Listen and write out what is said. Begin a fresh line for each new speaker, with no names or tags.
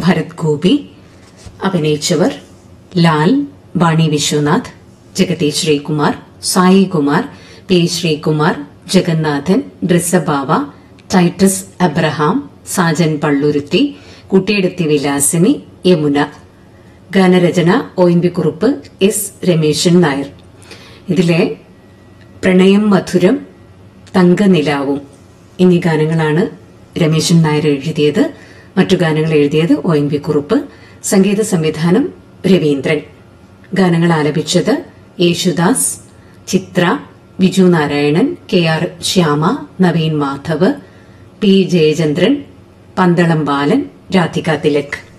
ഭരത് ഗോപി അഭിനയിച്ചവർ ലാൽ ബാണി വിശ്വനാഥ് ജഗതി ശ്രീകുമാർ സായി കുമാർ പി ശ്രീകുമാർ ജഗന്നാഥൻ ഡ്രിസബാവ ടൈറ്റസ് അബ്രഹാം സാജൻ പള്ളുരുത്തി കുട്ടിയെടുത്തി വിലാസിനി യമുന ഗാനരചന O N V Kurup S Rameshan Nair ഇതിലെ പ്രണയം മധുരം തങ്കനിലാവും എന്നീ ഗാനങ്ങളാണ് രമേശൻ നായർ എഴുതിയത് മറ്റു ഗാനങ്ങൾ എഴുതിയത് ഒ എൻ വി കുറുപ്പ് സംഗീത സംവിധാനം രവീന്ദ്രൻ ഗാനങ്ങൾ ആലപിച്ചത് Yesudas Chithra Viju Narayanan K R Shyama Naveen Madhav P Jayachandran Pandalam Balan Radhika Tilak